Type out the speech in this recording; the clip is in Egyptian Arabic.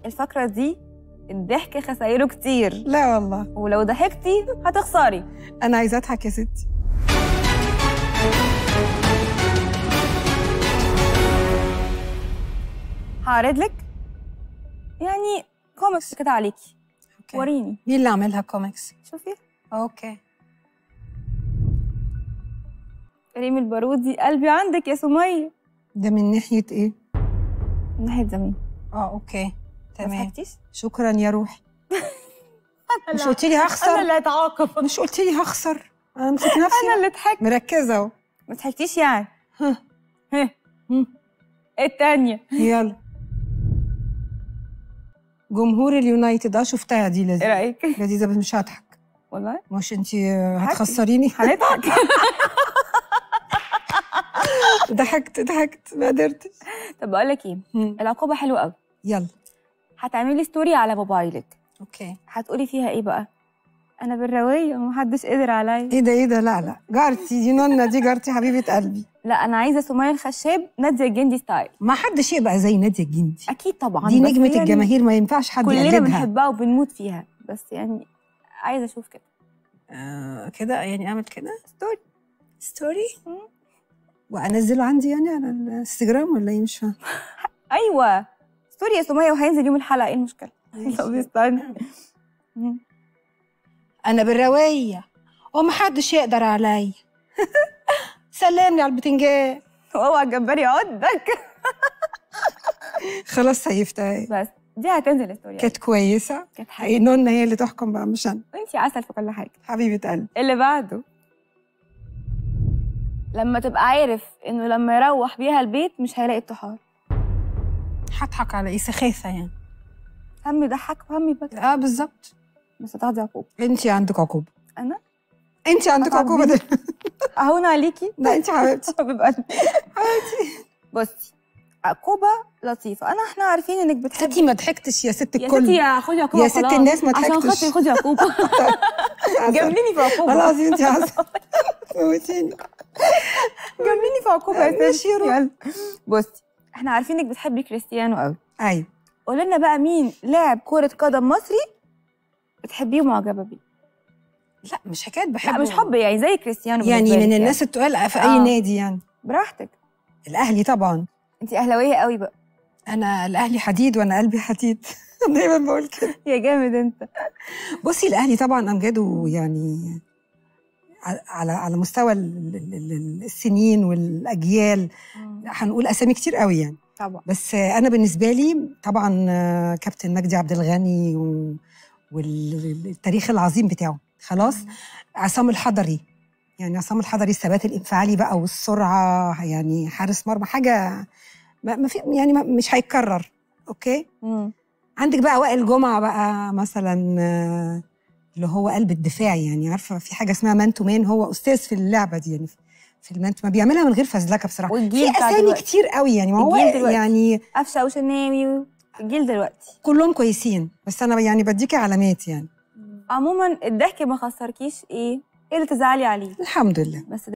الفقره دي الضحك خسايره كتير لا والله ولو ضحكتي هتخسري انا عايزه اضحك يا ستي هعرض لك يعني كوميكس كده عليكي أوكي. وريني مين اللي عاملها كوميكس شوفي اوكي ريم البارودي قلبي عندك يا سمية ده من ناحيه ايه من ناحية زمان اه اوكي ما تمام ضحكتيش؟ شكرا يا روحي مش لا. قلت لي أنا هخسر اللي هتعاقب مش قلت لي هخسر انا مسكت أنا نفسي اللي ضحكت مركزه اهو ما ضحكتيش يعني ها. ها هم. التانية يلا جمهور اليونايتد اه شفتها دي ايه لذيذه رأيك؟ لذيذه بس مش هضحك والله مش انت هتخسريني هنضحك ضحكت ضحكت ما قدرتش طب بقول لك ايه هم. العقوبة حلوة قوي يلا هتعملي ستوري على موبايلك اوكي هتقولي فيها ايه بقى؟ أنا بالروية ومحدش قدر عليا ايه ده ايه ده لا لا جارتي دي نونا دي جارتي حبيبه قلبي لا أنا عايزة سمية الخشاب نادية الجندي ستايل ما حدش يبقى زي ناديه الجندي أكيد طبعا دي بس نجمه يعني الجماهير ما ينفعش حد كلنا يقلدها بنحبها وبنموت فيها بس يعني عايزة أشوف كده آه كده يعني اعمل كده ستوري ستوري مم. وانزله عندي يعني على الانستجرام ولا ايه مش فاهم أيوة ستوري يا سمية وهينزل يوم الحلقة إيه المشكلة؟ طب استني مم. انا بالرويه ومحدش يقدر عليا سلمني على البتنجان اوعى الجمبري يعضك خلاص سيفتها بس دي هتنزل ستوري كانت كويسه كانت حاجة هي نونا هي اللي تحكم بقى مش انا وانتي عسل في كل حاجة حبيبه قلبي اللي بعده لما تبقى عارف انه لما يروح بيها البيت مش هيلاقي الطحال هضحك على ايه سخافه يعني هم يضحك وهم يبكي اه بالظبط بس هتاخدي عقوبة انت عندك عقوبه انا انت عندك هتعاقبيني؟ عقوبه ده اهون عليكي لا انت حبيبتي حبيب قلبي بصي عقوبة لطيفة انا احنا عارفين انك بتحبي ستي ما ضحكتش يا ست يا الكل ستي يا خدي عقوبة يا ست خلاص. الناس ما عشان ضحكتش. خاطري خدي عقوبة عسل. جامليني في عقوبة والله العظيم انت عسل موتيني جامليني في عقوبة يا ماشي ستي يا روح. يلا بصي احنا عارفين انك بتحبي كريستيانو قوي ايوه قولي لنا بقى مين لاعب كرة قدم مصري بتحبيه ومعجبة بيه لا مش حكايه لا بحبه مش حب يعني زي كريستيانو يعني بالنسبة من لك الناس التقال في اي آه. نادي يعني براحتك الاهلي طبعا انت اهلاويه قوي بقى انا الاهلي حديد وانا قلبي حديد دايما بقول كده يا جامد انت بصي الاهلي طبعا امجاده يعني ع- على على مستوى ال- ال- ال- السنين والاجيال هنقول اسامي كتير قوي يعني طبعا بس انا بالنسبه لي طبعا آه، كابتن مجدي عبد الغني و- والتاريخ العظيم بتاعه خلاص عصام الحضري يعني عصام الحضري الثبات الانفعالي بقى والسرعه يعني حارس مرمى حاجه ما ما في يعني ما مش هيتكرر اوكي مم. عندك بقى وائل جمعه بقى مثلا آه، اللي هو قلب الدفاع يعني عارفه في حاجه اسمها مان تو مان هو استاذ في اللعبه دي يعني في المان ما بيعملها من غير فزلكه بصراحه والجيل في بتاع اسامي دلوقتي. كتير قوي يعني ما هو الجيل دلوقتي. يعني قفشه وشناوي الجيل دلوقتي كلهم كويسين بس انا يعني بديكي علامات يعني عموما الضحك ما خسركيش ايه ايه اللي تزعلي عليه الحمد لله بس